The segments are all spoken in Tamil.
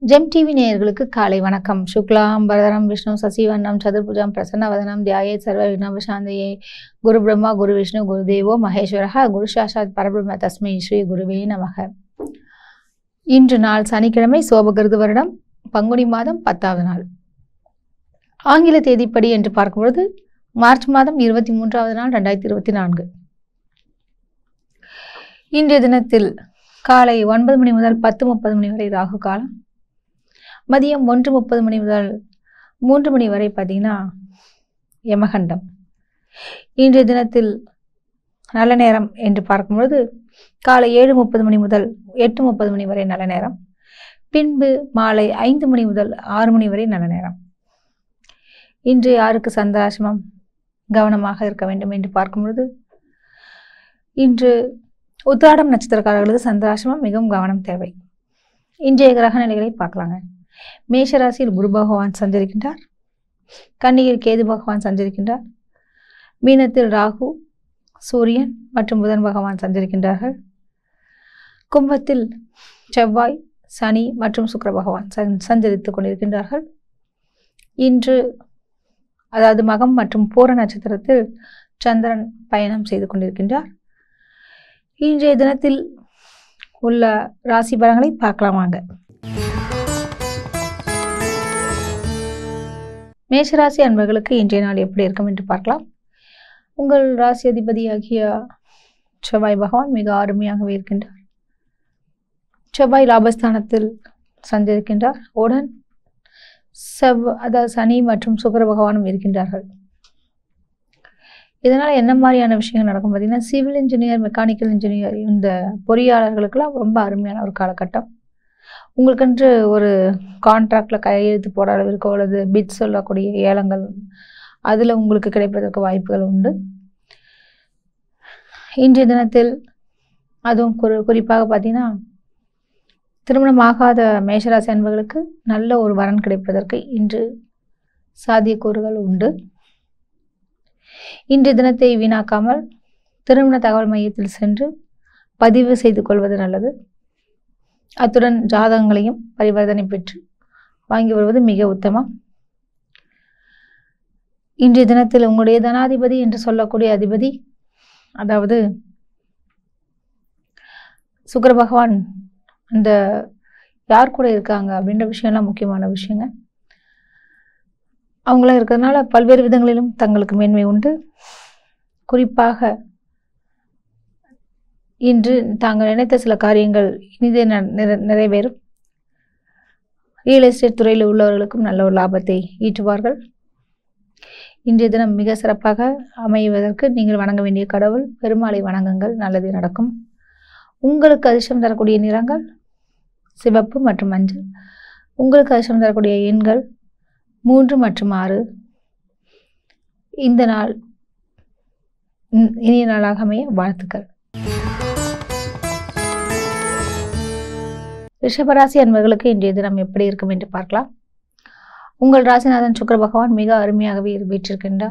ஜெம் டிவி நேயர்களுக்கு காலை வணக்கம் சுக்லாம் பரதரம் விஷ்ணு சசிவண்ணம் சதுர்புஜம் பிரசன்னவதனம் தியாயே சர்வ விக்னவசாந்தையே குரு பிரம்மா குரு விஷ்ணு குரு தேவோ மகேஸ்வரஹ குரு சாஷாத் பரபிரம்ம தஸ்மை ஸ்ரீ குருவே நமக இன்று நாள் சனிக்கிழமை சோபகிருது வருடம் பங்குனி மாதம் பத்தாவது நாள் ஆங்கில தேதிப்படி என்று பார்க்கும்பொழுது மார்ச் மாதம் இருபத்தி மூன்றாவது நாள் ரெண்டாயிரத்தி இருபத்தி நான்கு இன்றைய தினத்தில் காலை ஒன்பது மணி முதல் பத்து முப்பது மணி வரை ராகு காலம் மதியம் ஒன்று முப்பது மணி முதல் மூன்று மணி வரை பார்த்தீங்கன்னா யமகண்டம் இன்றைய தினத்தில் நல்ல நேரம் என்று பார்க்கும்பொழுது காலை ஏழு முப்பது மணி முதல் எட்டு முப்பது மணி வரை நல்ல நேரம் பின்பு மாலை ஐந்து மணி முதல் ஆறு மணி வரை நல்ல நேரம் இன்று யாருக்கு சந்திராசிரமம் கவனமாக இருக்க வேண்டும் என்று பார்க்கும் பொழுது இன்று உத்திராடம் நட்சத்திரக்காரர்களுக்கு சந்திராசிரமம் மிகவும் கவனம் தேவை இன்றைய கிரக நிலைகளை பார்க்கலாங்க மேஷராசியில் குரு பகவான் சஞ்சரிக்கின்றார் கன்னியில் கேது பகவான் சஞ்சரிக்கின்றார் மீனத்தில் ராகு சூரியன் மற்றும் புதன் பகவான் சஞ்சரிக்கின்றார்கள் கும்பத்தில் செவ்வாய் சனி மற்றும் சுக்கிர பகவான் சஞ் சஞ்சரித்துக் கொண்டிருக்கின்றார்கள் இன்று அதாவது மகம் மற்றும் பூர நட்சத்திரத்தில் சந்திரன் பயணம் செய்து கொண்டிருக்கின்றார் இன்றைய தினத்தில் உள்ள ராசி பலன்களை பார்க்கலாம் வாங்க மேஷராசி அன்பர்களுக்கு இன்றைய நாள் எப்படி இருக்கும் என்று பார்க்கலாம் உங்கள் ராசி அதிபதியாகிய செவ்வாய் பகவான் மிக அருமையாகவே இருக்கின்றார் செவ்வாய் லாபஸ்தானத்தில் சஞ்சரிக்கின்றார் உடன் செவ் அதாவது சனி மற்றும் சுக்கர பகவானும் இருக்கின்றார்கள் இதனால் என்ன மாதிரியான விஷயங்கள் நடக்கும் பார்த்தீங்கன்னா சிவில் இன்ஜினியர் மெக்கானிக்கல் இன்ஜினியர் இந்த பொறியாளர்களுக்கெல்லாம் ரொம்ப அருமையான ஒரு காலகட்டம் உங்களுக்கென்று ஒரு கான்ட்ராக்டில் கையெழுத்து போட அளவிற்கோ அல்லது பிட் சொல்லக்கூடிய ஏலங்கள் அதில் உங்களுக்கு கிடைப்பதற்கு வாய்ப்புகள் உண்டு இன்றைய தினத்தில் அதுவும் குறி குறிப்பாக பார்த்தீங்கன்னா திருமணமாகாத மேஷராசி அன்பர்களுக்கு நல்ல ஒரு வரன் கிடைப்பதற்கு இன்று சாத்தியக்கூறுகள் உண்டு இன்றைய தினத்தை வீணாக்காமல் திருமண தகவல் மையத்தில் சென்று பதிவு செய்து கொள்வது நல்லது அத்துடன் ஜாதகங்களையும் பரிவர்த்தனை பெற்று வாங்கி வருவது மிக உத்தமம் இன்றைய தினத்தில் உங்களுடைய தனாதிபதி என்று சொல்லக்கூடிய அதிபதி அதாவது சுக்கர பகவான் அந்த யார் கூட இருக்காங்க அப்படின்ற விஷயம்லாம் முக்கியமான விஷயங்க அவங்களாம் இருக்கிறதுனால பல்வேறு விதங்களிலும் தங்களுக்கு மேன்மை உண்டு குறிப்பாக இன்று தாங்கள் நினைத்த சில காரியங்கள் இனிதே நிற- நிறைவேறும் ரியல் எஸ்டேட் துறையில் உள்ளவர்களுக்கும் நல்ல ஒரு லாபத்தை ஈட்டுவார்கள் இன்றைய தினம் மிக சிறப்பாக அமைவதற்கு நீங்கள் வணங்க வேண்டிய கடவுள் பெருமாளை வணங்குங்கள் நல்லது நடக்கும் உங்களுக்கு அதிர்ஷ்டம் தரக்கூடிய நிறங்கள் சிவப்பு மற்றும் மஞ்சள் உங்களுக்கு அதிர்ஷ்டம் தரக்கூடிய எண்கள் மூன்று மற்றும் ஆறு இந்த நாள் இன்- இனிய நாளாக அமைய வாழ்த்துக்கள் ரிஷபராசி அன்பர்களுக்கு இன்றைய தினம் எப்படி இருக்கும் என்று பார்க்கலாம் உங்கள் ராசிநாதன் சுக்கிர பகவான் மிக அருமையாகவே வீற்றிருக்கின்றார்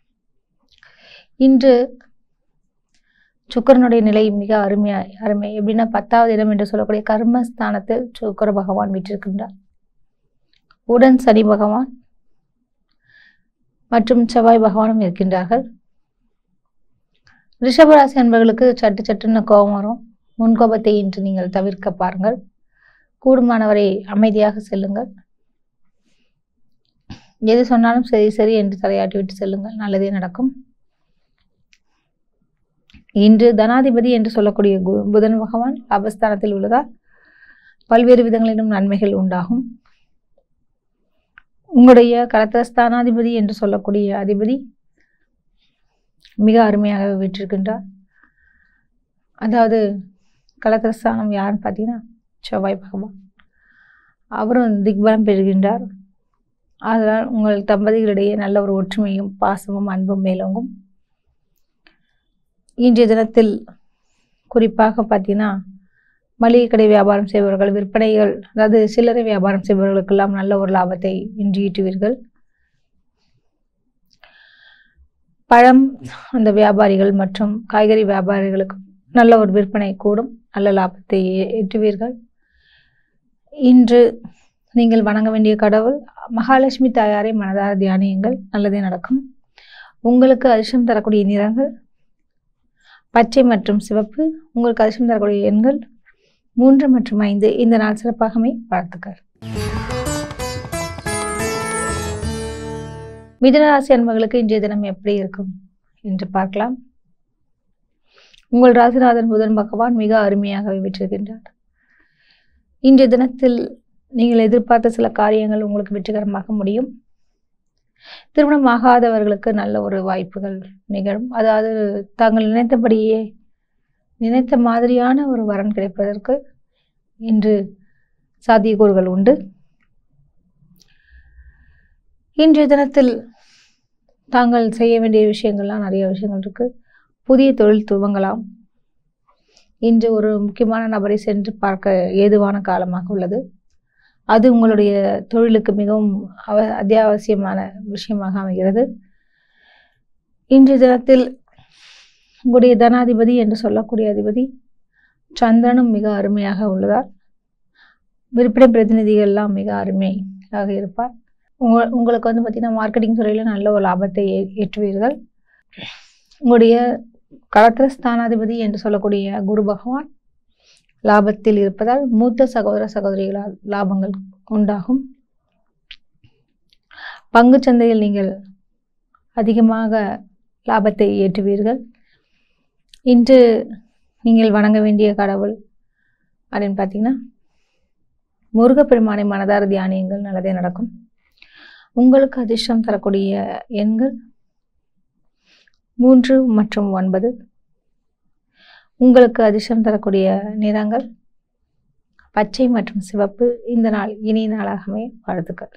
இன்று சுக்கரனுடைய நிலை மிக அருமையா அருமை எப்படின்னா பத்தாவது இடம் என்று சொல்லக்கூடிய கர்மஸ்தானத்தில் சுக்கர பகவான் வீற்றிருக்கின்றார் உடன் சனி பகவான் மற்றும் செவ்வாய் பகவானும் இருக்கின்றார்கள் ரிஷபராசி அன்பர்களுக்கு சட்டு சட்டுன்னு கோபம் வரும் முன்கோபத்தை இன்று நீங்கள் தவிர்க்க பாருங்கள் கூடுமானவரை அமைதியாக செல்லுங்கள் எது சொன்னாலும் சரி சரி என்று தலையாட்டி விட்டு செல்லுங்கள் நல்லதே நடக்கும் இன்று தனாதிபதி என்று சொல்லக்கூடிய கு- புதன் பகவான் லாபஸ்தானத்தில் உள்ளதால் பல்வேறு விதங்களிலும் நன்மைகள் உண்டாகும் உங்களுடைய கலத்திரஸ்தானாதிபதி என்று சொல்லக்கூடிய அதிபதி மிக அருமையாக வீற்றிருக்கின்றார் அதாவது கலத்திரஸ்தானம் யாருன்னு பார்த்தீங்கன்னா செவ்வாய் பகவான் அவரும் திக்பலம் பெறுகின்றார் அதனால் உங்கள் தம்பதிகளிடையே நல்ல ஒரு ஒற்றுமையும் பாசமும் அன்பும் மேலோங்கும் இன்றைய தினத்தில் குறிப்பாக பார்த்தீங்கன்னா மளிகை கடை வியாபாரம் செய்பவர்கள் விற்பனைகள் அதாவது சில்லறை வியாபாரம் செய்பவர்களுக்கெல்லாம் நல்ல ஒரு லாபத்தை இன்று ஈட்டுவீர்கள் பழம் அந்த வியாபாரிகள் மற்றும் காய்கறி வியாபாரிகளுக்கு நல்ல ஒரு விற்பனை கூடும் நல்ல லாபத்தை ஈ- ஈட்டுவீர்கள் இன்று நீங்கள் வணங்க வேண்டிய கடவுள் மகாலட்சுமி தாயாரை மனதார தியானியுங்கள் நல்லதே நடக்கும் உங்களுக்கு அதிர்ஷ்டம் தரக்கூடிய நிறங்கள் பச்சை மற்றும் சிவப்பு உங்களுக்கு அதிர்ஷ்டம் தரக்கூடிய எண்கள் மூன்று மற்றும் ஐந்து இந்த நாள் சிறப்பாகவே வாழ்த்துக்கள் மிதுனராசி அன்பர்களுக்கு இன்றைய தினம் எப்படி இருக்கும் என்று பார்க்கலாம் உங்கள் ராசிநாதன் புதன் பகவான் மிக அருமையாகவே விற்றிருக்கின்றார் இன்றைய தினத்தில் நீங்கள் எதிர்பார்த்த சில காரியங்கள் உங்களுக்கு வெற்றிகரமாக முடியும் திருமணம் ஆகாதவர்களுக்கு நல்ல ஒரு வாய்ப்புகள் நிகழும் அதாவது தாங்கள் நினைத்தபடியே நினைத்த மாதிரியான ஒரு வரன் கிடைப்பதற்கு இன்று சாத்தியக்கூறுகள் உண்டு இன்றைய தினத்தில் தாங்கள் செய்ய வேண்டிய விஷயங்கள்லாம் நிறைய விஷயங்கள் இருக்கு புதிய தொழில் துவங்கலாம் இன்று ஒரு முக்கியமான நபரை சென்று பார்க்க ஏதுவான காலமாக உள்ளது அது உங்களுடைய தொழிலுக்கு மிகவும் அவ அத்தியாவசியமான விஷயமாக அமைகிறது இன்றைய தினத்தில் உங்களுடைய தனாதிபதி என்று சொல்லக்கூடிய அதிபதி சந்திரனும் மிக அருமையாக உள்ளதால் விற்பனை பிரதிநிதிகள் எல்லாம் மிக அருமையாக இருப்பார் உங்க உங்களுக்கு வந்து பார்த்திங்கன்னா மார்க்கெட்டிங் துறையில் நல்ல ஒரு லாபத்தை ஏ- ஏற்றுவீர்கள் உங்களுடைய களத்திர ஸ்தானாதிபதி என்று சொல்லக்கூடிய குரு பகவான் லாபத்தில் இருப்பதால் மூத்த சகோதர சகோதரிகளால் லாபங்கள் உண்டாகும் பங்குச் சந்தையில் நீங்கள் அதிகமாக லாபத்தை ஏற்றுவீர்கள் இன்று நீங்கள் வணங்க வேண்டிய கடவுள் அப்படின்னு பார்த்தீங்கன்னா முருகப்பெருமானை மனதார தியானியங்கள் நல்லதே நடக்கும் உங்களுக்கு அதிர்ஷ்டம் தரக்கூடிய எண்கள் மூன்று மற்றும் ஒன்பது உங்களுக்கு அதிர்ஷ்டம் தரக்கூடிய நிறங்கள் பச்சை மற்றும் சிவப்பு இந்த நாள் இனிய நாளாகவே வாழ்த்துக்கள்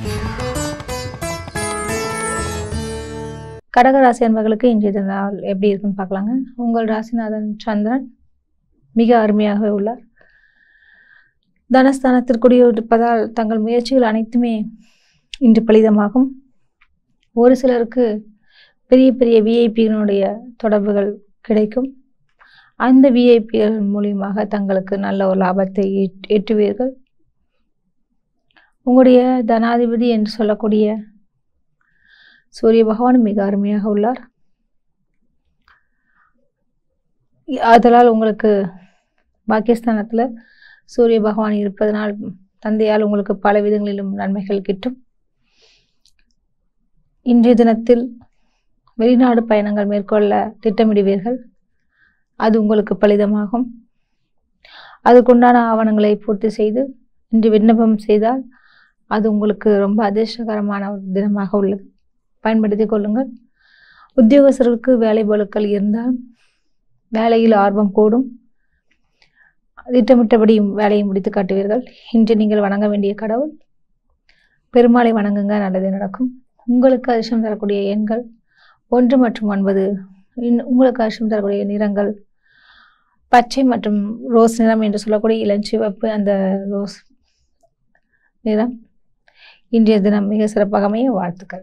கடக ராசி அன்பர்களுக்கு இன்றைய நாள் எப்படி இருக்குன்னு பார்க்கலாங்க உங்கள் ராசிநாதன் சந்திரன் மிக அருமையாகவே உள்ளார் தனஸ்தானத்திற்குரிய இருப்பதால் தங்கள் முயற்சிகள் அனைத்துமே இன்று பலிதமாகும் ஒரு சிலருக்கு பெரிய பெரிய விஐபிகளுடைய தொடர்புகள் கிடைக்கும் அந்த விஐபிகள் மூலியமாக தங்களுக்கு நல்ல ஒரு லாபத்தை ஈட்- ஈட்டுவீர்கள் உங்களுடைய தனாதிபதி என்று சொல்லக்கூடிய சூரிய பகவான் மிக அருமையாக உள்ளார் ஆதலால் உங்களுக்கு பாக்கியஸ்தானத்தில் சூரிய பகவான் இருப்பதனால் தந்தையால் உங்களுக்கு பல விதங்களிலும் நன்மைகள் கிட்டும் இன்றைய தினத்தில் வெளிநாடு பயணங்கள் மேற்கொள்ள திட்டமிடுவீர்கள் அது உங்களுக்கு பலிதமாகும் அதுக்குண்டான ஆவணங்களை பூர்த்தி செய்து இன்று விண்ணப்பம் செய்தால் அது உங்களுக்கு ரொம்ப அதிர்ஷ்டகரமான ஒரு தினமாக உள்ளது பயன்படுத்திக் கொள்ளுங்கள் உத்தியோகஸ்தர்களுக்கு வேலை பளுக்கள் இருந்தால் வேலையில் ஆர்வம் கூடும் திட்டமிட்டபடி வேலையை முடித்து காட்டுவீர்கள் இன்று நீங்கள் வணங்க வேண்டிய கடவுள் பெருமாளை வணங்குங்க நல்லது நடக்கும் உங்களுக்கு அதிர்ஷ்டம் தரக்கூடிய எண்கள் ஒன்று மற்றும் ஒன்பது இன்- உங்களுக்கு அதிர்ஷ்டம் தரக்கூடிய நிறங்கள் பச்சை மற்றும் ரோஸ் நிறம் என்று சொல்லக்கூடிய இளஞ்சிவப்பு அந்த ரோஸ் நிறம் இன்றைய தினம் மிக சிறப்பாக அமைய வாழ்த்துக்கள்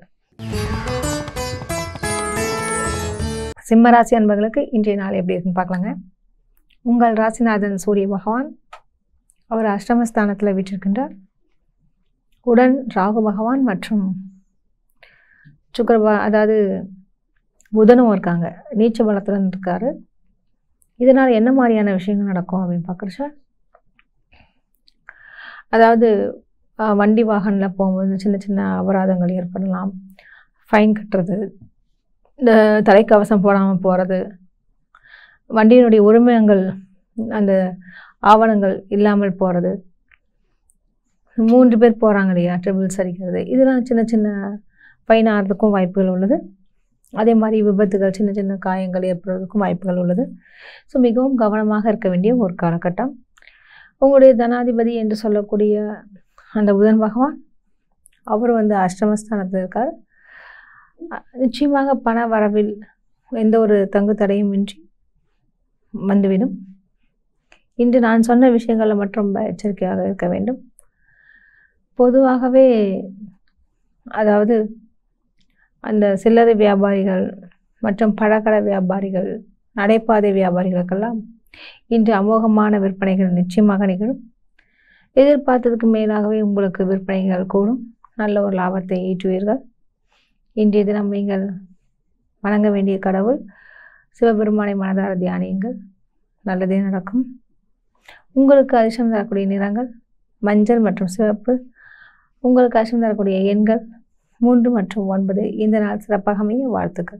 சிம்மராசி அன்பர்களுக்கு இன்றைய நாள் எப்படி இருக்குன்னு பார்க்கலாங்க உங்கள் ராசிநாதன் சூரிய பகவான் அவர் அஷ்டமஸ்தானத்தில் விட்டிருக்கின்றார் உடன் ராகு பகவான் மற்றும் சுக்கரபா அதாவது புதனும் இருக்காங்க நீச்ச பலத்துடன் இருக்காரு இதனால் என்ன மாதிரியான விஷயங்கள் நடக்கும் அப்படின்னு பார்க்குறச்ச அதாவது அஹ், வண்டி வாகனில் போகும்போது சின்ன சின்ன அபராதங்கள் ஏற்படலாம் ஃபைன் கட்டுறது இந்த தலைக்கவசம் போடாமல் போகிறது வண்டியினுடைய உரிமங்கள் அந்த ஆவணங்கள் இல்லாமல் போகிறது மூன்று பேர் போகிறாங்க இல்லையா ட்ரிபிள்ஸ் அடிக்கிறது இதெல்லாம் சின்ன சின்ன ஃபைன் ஆகிறதுக்கும் வாய்ப்புகள் உள்ளது அதே மாதிரி விபத்துகள் சின்ன சின்ன காயங்கள் ஏற்படுவதற்கும் வாய்ப்புகள் உள்ளது ஸோ மிகவும் கவனமாக இருக்க வேண்டிய ஒரு காலகட்டம் உங்களுடைய தனாதிபதி என்று சொல்லக்கூடிய அந்த புதன் பகவான் அவர் வந்து அஷ்டமஸ்தானத்தில் இருக்கார் அ- நிச்சயமாக பண வரவில் எந்த ஒரு தங்கு தடையும் இன்றி வந்துவிடும் இன்று நான் சொன்ன விஷயங்களில் மட்டும் ரொம்ப எச்சரிக்கையாக இருக்க வேண்டும் பொதுவாகவே அதாவது அந்த சில்லறை வியாபாரிகள் மற்றும் பழக்கடை வியாபாரிகள் நடைபாதை வியாபாரிகளுக்கெல்லாம் இன்று அமோகமான விற்பனைகள் நிச்சயமாக நிகழும் எதிர்பார்த்ததுக்கு மேலாகவே உங்களுக்கு விற்பனைகள் கூடும் நல்ல ஒரு லாபத்தை ஈட்டுவீர்கள் இன்றைய தினம் நீங்கள் வணங்க வேண்டிய கடவுள் சிவபெருமானை மனதார தியானியுங்கள் நல்லதே நடக்கும் உங்களுக்கு அதிர்ஷ்டம் தரக்கூடிய நிறங்கள் மஞ்சள் மற்றும் சிவப்பு உங்களுக்கு அதிர்ஷ்டம் தரக்கூடிய எண்கள் மூன்று மற்றும் ஒன்பது இந்த நாள் சிறப்பாக அமைய வாழ்த்துக்கள்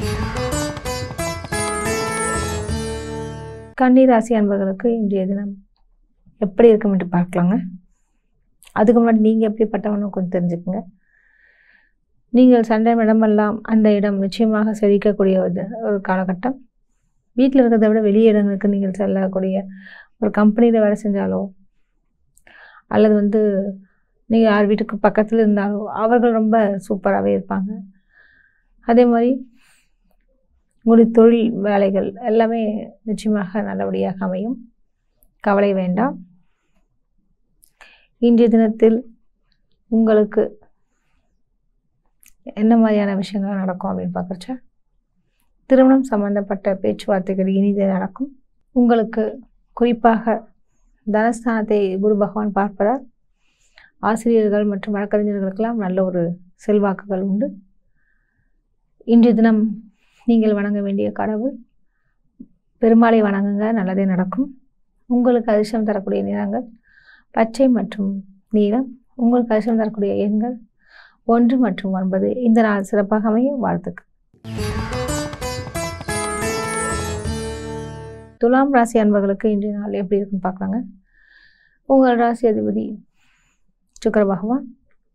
கன்னி ராசி அன்பர்களுக்கு இன்றைய தினம் எப்படி இருக்கும் என்று பார்க்கலாங்க அதுக்கு முன்னாடி நீங்கள் எப்படிப்பட்டவனும் கொஞ்சம் தெரிஞ்சுக்கோங்க நீங்கள் சண்டை இடமெல்லாம் அந்த இடம் நிச்சயமாக செழிக்கக்கூடிய ஒரு ஒரு காலகட்டம் வீட்டில் இருக்கிறத விட வெளி இடங்களுக்கு நீங்கள் செல்லக்கூடிய ஒரு கம்பெனியில் வேலை செஞ்சாலோ அல்லது வந்து நீங்கள் யார் வீட்டுக்கு பக்கத்தில் இருந்தாலோ அவர்கள் ரொம்ப சூப்பராகவே இருப்பாங்க அதே மாதிரி உங்களுடைய தொழில் வேலைகள் எல்லாமே நிச்சயமாக நல்லபடியாக அமையும் கவலை வேண்டாம் இன்றைய தினத்தில் உங்களுக்கு என்ன மாதிரியான விஷயங்கள் நடக்கும் அப்படின்னு பார்க்குறச்ச திருமணம் சம்பந்தப்பட்ட பேச்சுவார்த்தைகள் இனிதே நடக்கும் உங்களுக்கு குறிப்பாக தனஸ்தானத்தை குரு பகவான் பார்ப்பதால் ஆசிரியர்கள் மற்றும் வழக்கறிஞர்களுக்கெல்லாம் நல்ல ஒரு செல்வாக்குகள் உண்டு இன்றைய தினம் நீங்கள் வணங்க வேண்டிய கடவுள் பெருமாளை வணங்குங்க நல்லதே நடக்கும் உங்களுக்கு அதிர்ஷ்டம் தரக்கூடிய நிறங்கள் பச்சை மற்றும் நீலம் உங்களுக்கு அதிர்ஷ்டம் தரக்கூடிய எண்கள் ஒன்று மற்றும் ஒன்பது இந்த நாள் சிறப்பாக அமைய வாழ்த்துக்கள் துலாம் ராசி அன்பர்களுக்கு இன்றைய நாள் எப்படி இருக்குன்னு பார்க்கலாங்க உங்கள் ராசி அதிபதி சுக்கர பகவான்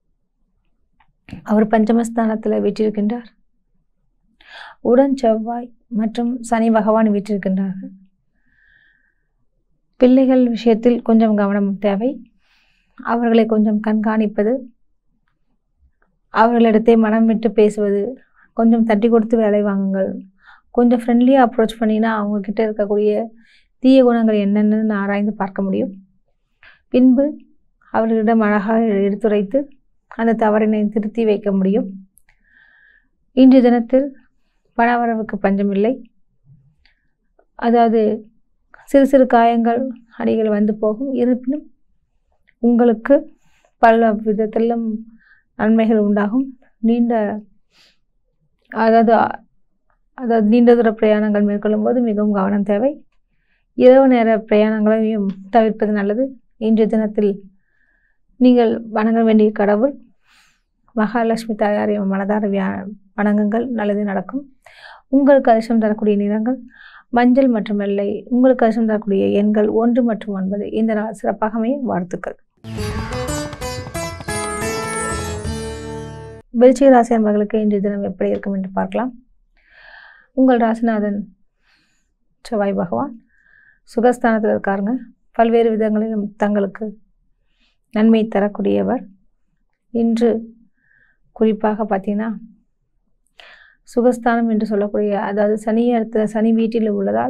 அவர் பஞ்சமஸ்தானத்தில் வீற்றிருக்கின்றார் உடன் செவ்வாய் மற்றும் சனி பகவான் வீற்றிருக்கின்றார்கள் பிள்ளைகள் விஷயத்தில் கொஞ்சம் கவனம் தேவை அவர்களை கொஞ்சம் கண்காணிப்பது அவர்களிடத்தை மனம் விட்டு பேசுவது கொஞ்சம் தட்டி கொடுத்து வேலை வாங்குங்கள் கொஞ்சம் ஃப்ரெண்ட்லியாக அப்ரோச் பண்ணினா அவங்கக்கிட்ட இருக்கக்கூடிய தீய குணங்கள் என்னென்னு ஆராய்ந்து பார்க்க முடியும் பின்பு அவர்களிடம் அழகாக எடுத்துரைத்து அந்த தவறினை திருத்தி வைக்க முடியும் இன்றைய தினத்தில் பணவரவுக்கு பஞ்சமில்லை அதாவது சிறு சிறு காயங்கள் அடிகள் வந்து போகும் இருப்பினும் உங்களுக்கு பல விதத்திலும் நன்மைகள் உண்டாகும் நீண்ட அதாவது அதாவது நீண்ட தூர பிரயாணங்கள் மேற்கொள்ளும் போது மிகவும் கவனம் தேவை இரவு நேர பிரயாணங்களையும் தவிர்ப்பது நல்லது இன்றைய தினத்தில் நீங்கள் வணங்க வேண்டிய கடவுள் மகாலட்சுமி தாயாரை மனதார வியா வணங்குங்கள் நல்லது நடக்கும் உங்களுக்கு அதிர்ஷ்டம் தரக்கூடிய நிறங்கள் மஞ்சள் மற்றும் வெள்ளை உங்களுக்கு அதிர்ஷ்டம் தரக்கூடிய எண்கள் ஒன்று மற்றும் ஒன்பது இந்த நாள் சிறப்பாக அமைய வாழ்த்துக்கள் விருச்சிக ராசி அன்பர்களுக்கு இன்றைய தினம் எப்படி இருக்கும் என்று பார்க்கலாம் உங்கள் ராசிநாதன் செவ்வாய் பகவான் சுகஸ்தானத்தில் இருக்காருங்க பல்வேறு விதங்களிலும் தங்களுக்கு நன்மை தரக்கூடியவர் இன்று குறிப்பாக பார்த்தீங்கன்னா சுகஸ்தானம் என்று சொல்லக்கூடிய அதாவது சனி இடத்துல சனி வீட்டில் உள்ளதால்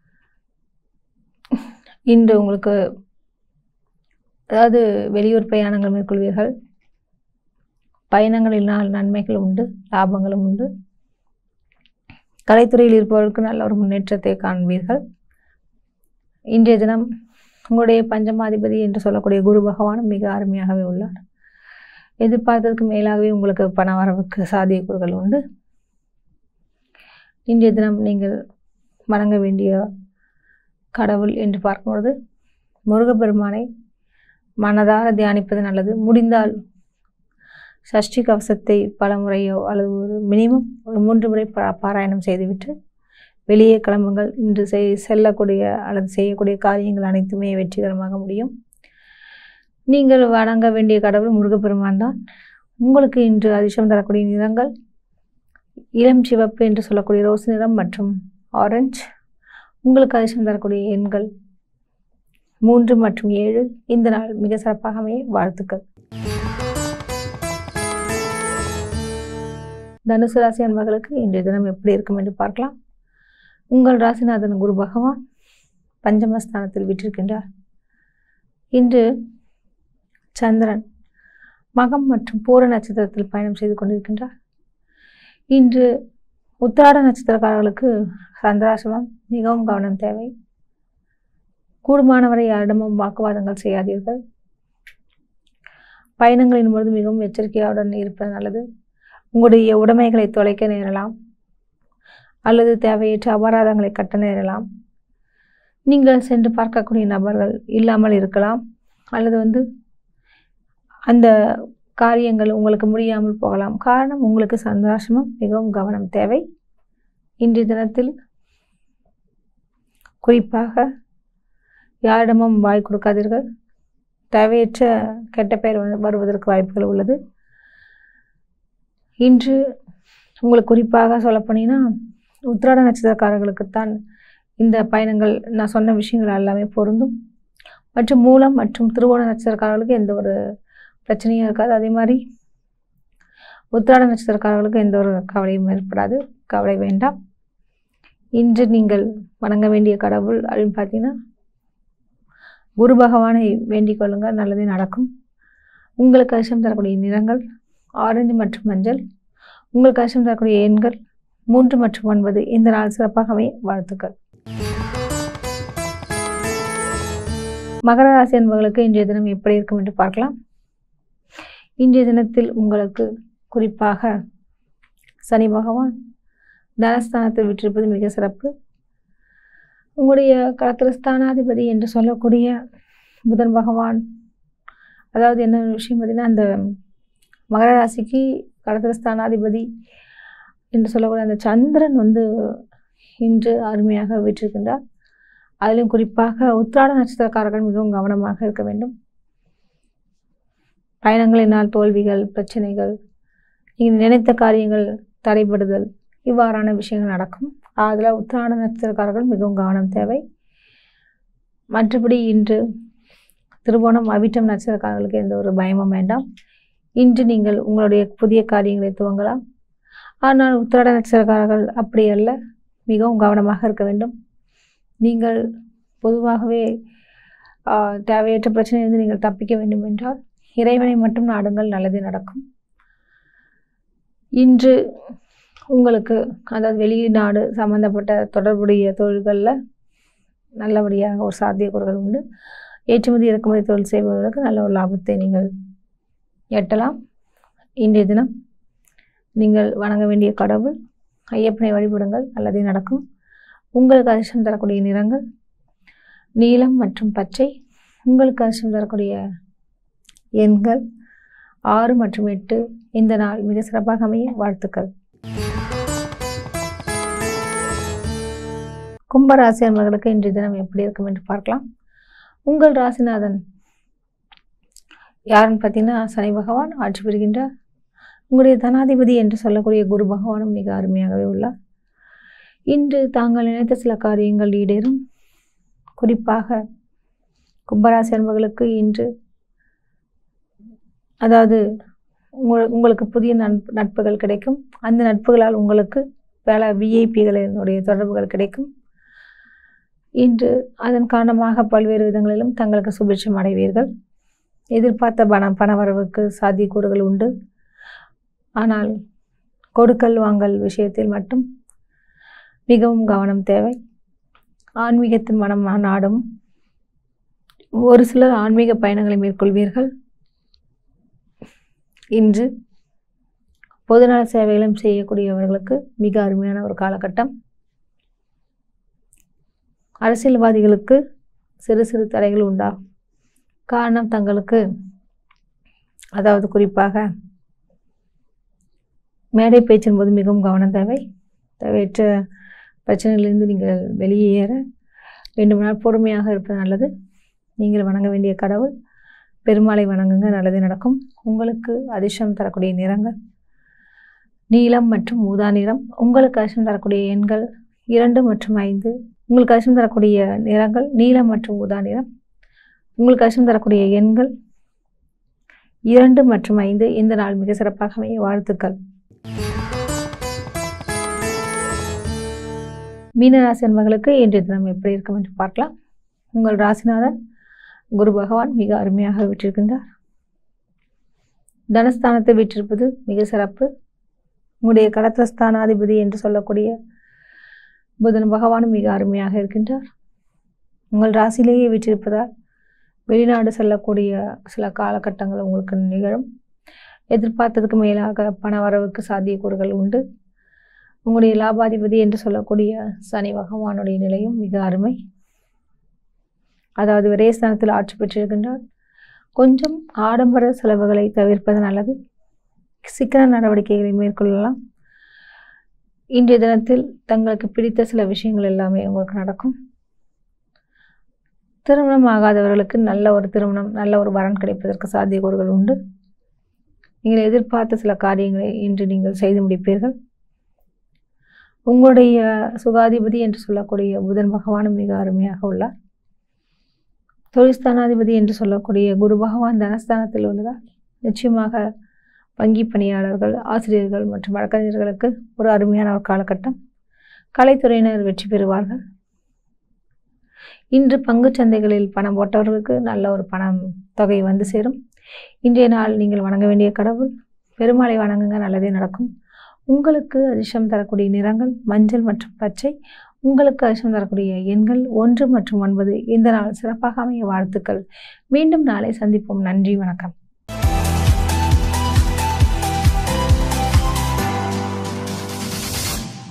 இன்று உங்களுக்கு அதாவது வெளியூர் பிரயாணங்கள் மேற்கொள்வீர்கள் பயணங்களினால் நன்மைகள் உண்டு லாபங்களும் உண்டு கலைத்துறையில் இருப்பவர்களுக்கு நல்ல ஒரு முன்னேற்றத்தை காண்பீர்கள் இன்றைய தினம் உங்களுடைய பஞ்சமாதிபதி என்று சொல்லக்கூடிய குரு பகவானும் மிக அருமையாகவே உள்ளார் எதிர்பார்த்ததற்கு மேலாகவே உங்களுக்கு பண வரவுக்கு சாத்தியக்கூறுகள் உண்டு இன்றைய தினம் நீங்கள் வணங்க வேண்டிய கடவுள் என்று பார்க்கும்பொழுது முருகப்பெருமானை மனதார தியானிப்பது நல்லது முடிந்தால் சஷ்டி கவசத்தை பல முறையோ அல்லது ஒரு மினிமம் ஒரு மூன்று முறை பா பாராயணம் செய்துவிட்டு வெளியே கிளம்புங்கள் இன்று செய் செல்லக்கூடிய அல்லது செய்யக்கூடிய காரியங்கள் அனைத்துமே வெற்றிகரமாக முடியும் நீங்கள் வணங்க வேண்டிய கடவுள் முருகப்பெருமான் தான் உங்களுக்கு இன்று அதிர்ஷ்டம் தரக்கூடிய நிறங்கள் இளம் சிவப்பு என்று சொல்லக்கூடிய ரோஸ் நிறம் மற்றும் ஆரஞ்சு உங்களுக்கு அதிர்ஷ்டம் தரக்கூடிய எண்கள் மூன்று மற்றும் ஏழு இந்த நாள் மிக சிறப்பாக அமைய வாழ்த்துக்கள் தனுசு ராசி அன்பர்களுக்கு இன்றைய தினம் எப்படி இருக்கும் என்று பார்க்கலாம் உங்கள் ராசிநாதன் குரு பகவான் பஞ்சமஸ்தானத்தில் விட்டிருக்கின்றார் இன்று சந்திரன் மகம் மற்றும் பூர நட்சத்திரத்தில் பயணம் செய்து கொண்டிருக்கின்றார் இன்று உத்திராட நட்சத்திரக்காரர்களுக்கு சந்திராசிரமம் மிகவும் கவனம் தேவை கூடுமானவரை யாரிடமும் வாக்குவாதங்கள் செய்யாதீர்கள் பயணங்களின் பொழுது மிகவும் எச்சரிக்கையுடன் இருப்பது நல்லது உங்களுடைய உடைமைகளை தொலைக்க நேரலாம் அல்லது தேவையற்ற அபராதங்களை கட்ட நேரலாம் நீங்கள் சென்று பார்க்கக்கூடிய நபர்கள் இல்லாமல் இருக்கலாம் அல்லது வந்து அந்த காரியங்கள் உங்களுக்கு முடியாமல் போகலாம் காரணம் உங்களுக்கு சந்தோஷமும் மிகவும் கவனம் தேவை இன்றைய தினத்தில் குறிப்பாக யாரிடமும் வாய் கொடுக்காதீர்கள் தேவையற்ற கெட்ட பெயர் வந்து வருவதற்கு வாய்ப்புகள் உள்ளது இன்று உங்களுக்கு குறிப்பாக சொல்லப்போனீங்கன்னா உத்திராட நட்சத்திரக்காரர்களுக்குத்தான் இந்த பயணங்கள் நான் சொன்ன விஷயங்கள் எல்லாமே பொருந்தும் மற்றும் மூலம் மற்றும் திருவோண நட்சத்திரக்காரர்களுக்கு எந்த ஒரு பிரச்சனையும் இருக்காது அதே மாதிரி உத்திராட நட்சத்திரக்காரர்களுக்கு எந்த ஒரு கவலையும் ஏற்படாது கவலை வேண்டாம் இன்று நீங்கள் வணங்க வேண்டிய கடவுள் அப்படின்னு பார்த்தீங்கன்னா குரு பகவானை வேண்டிக் கொள்ளுங்கள் நல்லதே நடக்கும் உங்களுக்கு அதிர்ஷ்டம் தரக்கூடிய நிறங்கள் ஆரஞ்சு மற்றும் மஞ்சள் உங்களுக்கு அதிர்ஷ்டம் தரக்கூடிய எண்கள் மூன்று மற்றும் ஒன்பது இந்த நாள் சிறப்பாக அமைய வாழ்த்துக்கள் மகர ராசி என்பவர்களுக்கு இன்றைய தினம் எப்படி இருக்கும் என்று பார்க்கலாம் இன்றைய தினத்தில் உங்களுக்கு குறிப்பாக சனி பகவான் தனஸ்தானத்தில் விட்டிருப்பது மிக சிறப்பு உங்களுடைய களத்திரஸ்தானாதிபதி என்று சொல்லக்கூடிய புதன் பகவான் அதாவது என்ன விஷயம் பார்த்தீங்கன்னா அந்த மகர ராசிக்கு களத்திரஸ்தானாதிபதி என்று சொல்லக்கூடிய அந்த சந்திரன் வந்து இன்று அருமையாக விட்டிருக்கின்றார் அதிலும் குறிப்பாக உத்திராட நட்சத்திரக்காரர்கள் மிகவும் கவனமாக இருக்க வேண்டும் பயணங்களினால் தோல்விகள் பிரச்சனைகள் நீங்கள் நினைத்த காரியங்கள் தடைபடுதல் இவ்வாறான விஷயங்கள் நடக்கும் அதில் உத்திராட நட்சத்திரக்காரர்கள் மிகவும் கவனம் தேவை மற்றபடி இன்று திருவோணம் அவிட்டம் நட்சத்திரக்காரர்களுக்கு எந்த ஒரு பயமும் வேண்டாம் இன்று நீங்கள் உங்களுடைய புதிய காரியங்களை துவங்கலாம் ஆனால் உத்திராட நட்சத்திரக்காரர்கள் அப்படி அல்ல மிகவும் கவனமாக இருக்க வேண்டும் நீங்கள் பொதுவாகவே ஆஹ், தேவையற்ற பிரச்சனையிலிருந்து நீங்கள் தப்பிக்க வேண்டும் என்றால் இறைவனை மட்டும் நாடுங்கள் நல்லது நடக்கும் இன்று உங்களுக்கு அதாவது வெளிநாடு சம்பந்தப்பட்ட தொடர்புடைய தொழில்களில் நல்லபடியாக ஒரு சாத்தியக்கூறுகள் உண்டு ஏற்றுமதி இறக்குமதி தொழில் செய்பவர்களுக்கு நல்ல ஒரு லாபத்தை நீங்கள் எட்டலாம் இன்றைய தினம் நீங்கள் வணங்க வேண்டிய கடவுள் ஐயப்பனை வழிபடுங்கள் நல்லதே நடக்கும் உங்களுக்கு அதிர்ஷ்டம் தரக்கூடிய நிறங்கள் நீலம் மற்றும் பச்சை உங்களுக்கு அதிர்ஷ்டம் தரக்கூடிய எண்கள் ஆறு மற்றும் எட்டு இந்த நாள் மிக சிறப்பாக அமைய வாழ்த்துக்கள் கும்பராசி அன்பர்களுக்கு இன்றைய தினம் எப்படி இருக்கும் என்று பார்க்கலாம் உங்கள் ராசிநாதன் யாருன்னு பார்த்தீங்கன்னா சனி பகவான் ஆட்சி பெறுகின்றார் உங்களுடைய தனாதிபதி என்று சொல்லக்கூடிய குரு பகவானும் மிக அருமையாகவே உள்ளார் இன்று தாங்கள் நினைத்த சில காரியங்கள் ஈடேறும் குறிப்பாக கும்பராசி அன்பர்களுக்கு இன்று அதாவது உங்கள் உங்களுக்கு புதிய நட்பு நட்புகள் கிடைக்கும் அந்த நட்புகளால் உங்களுக்கு பல விஐபிகளினுடைய தொடர்புகள் கிடைக்கும் இன்று அதன் காரணமாக பல்வேறு விதங்களிலும் தங்களுக்கு சுபிட்சம் அடைவீர்கள் எதிர்பார்த்த பண பணவரவுக்கு சாத்தியக்கூறுகள் உண்டு ஆனால் கொடுக்கல் வாங்கல் விஷயத்தில் மட்டும் மிகவும் கவனம் தேவை ஆன்மீகத்தின் மனம் நாடும் ஒரு சிலர் ஆன்மீக பயணங்களை மேற்கொள்வீர்கள் இன்று பொதுநல சேவைகளும் செய்யக்கூடியவர்களுக்கு மிக அருமையான ஒரு காலகட்டம் அரசியல்வாதிகளுக்கு சிறு சிறு தடைகள் உண்டாகும் காரணம் தங்களுக்கு அதாவது குறிப்பாக மேடை பேச்சின் போது மிகவும் கவனம் தேவை தேவையற்ற பிரச்சனைகளிலிருந்து நீங்கள் வெளியேற வேண்டுமானால் பொறுமையாக இருப்பது நல்லது நீங்கள் வணங்க வேண்டிய கடவுள் பெருமாளை வணங்குங்க நல்லது நடக்கும் உங்களுக்கு அதிர்ஷ்டம் தரக்கூடிய நிறங்கள் நீலம் மற்றும் ஊதா நிறம் உங்களுக்கு அதிர்ஷ்டம் தரக்கூடிய எண்கள் இரண்டு மற்றும் ஐந்து உங்களுக்கு அதிர்ஷ்டம் தரக்கூடிய நிறங்கள் நீலம் மற்றும் ஊதா நிறம் உங்களுக்கு அதிர்ஷ்டம் தரக்கூடிய எண்கள் இரண்டு மற்றும் ஐந்து இந்த நாள் மிக சிறப்பாக அமைய வாழ்த்துக்கள் மீனராசி என்பவர்களுக்கு இன்றைய தினம் எப்படி இருக்கும் என்று பார்க்கலாம் உங்கள் ராசிநாதன் குரு பகவான் மிக அருமையாக விட்டிருக்கின்றார் தனஸ்தானத்தை விட்டிருப்பது மிக சிறப்பு உங்களுடைய கடத்திரஸ்தானாதிபதி என்று சொல்லக்கூடிய புதன் பகவானும் மிக அருமையாக இருக்கின்றார் உங்கள் ராசியிலேயே விட்டிருப்பதால் வெளிநாடு செல்லக்கூடிய சில காலகட்டங்கள் உங்களுக்கு நிகழும் எதிர்பார்த்ததுக்கு மேலாக பண வரவுக்கு சாத்தியக்கூறுகள் உண்டு உங்களுடைய லாபாதிபதி என்று சொல்லக்கூடிய சனி பகவானுடைய நிலையும் மிக அருமை அதாவது விரயஸ்தானத்தில் ஆட்சி பெற்றிருக்கின்றார் கொஞ்சம் ஆடம்பர செலவுகளை தவிர்ப்பது நல்லது சிக்கன நடவடிக்கைகளை மேற்கொள்ளலாம் இன்றைய தினத்தில் தங்களுக்கு பிடித்த சில விஷயங்கள் எல்லாமே உங்களுக்கு நடக்கும் திருமணம் ஆகாதவர்களுக்கு நல்ல ஒரு திருமணம் நல்ல ஒரு வரன் கிடைப்பதற்கு சாத்தியக்கூறுகள் உண்டு நீங்கள் எதிர்பார்த்த சில காரியங்களை இன்று நீங்கள் செய்து முடிப்பீர்கள் உங்களுடைய சுகாதிபதி என்று சொல்லக்கூடிய புதன் பகவானும் மிக அருமையாக உள்ளார் தொழில்ஸ்தானாதிபதி என்று சொல்லக்கூடிய குரு பகவான் தனஸ்தானத்தில் உள்ளதால் நிச்சயமாக வங்கி பணியாளர்கள் ஆசிரியர்கள் மற்றும் வழக்கறிஞர்களுக்கு ஒரு அருமையான ஒரு காலகட்டம் கலைத்துறையினர் வெற்றி பெறுவார்கள் இன்று பங்குச் சந்தைகளில் பணம் போட்டவர்களுக்கு நல்ல ஒரு பணம் தொகை வந்து சேரும் இன்றைய நாள் நீங்கள் வணங்க வேண்டிய கடவுள் பெருமாளை வணங்குங்க நல்லதே நடக்கும் உங்களுக்கு அதிர்ஷ்டம் தரக்கூடிய நிறங்கள் மஞ்சள் மற்றும் பச்சை உங்களுக்கு அதிர்ஷ்டம் தரக்கூடிய எண்கள் ஒன்று மற்றும் ஒன்பது இந்த நாள் சிறப்பாக அமைய வாழ்த்துக்கள் மீண்டும் நாளை சந்திப்போம் நன்றி வணக்கம்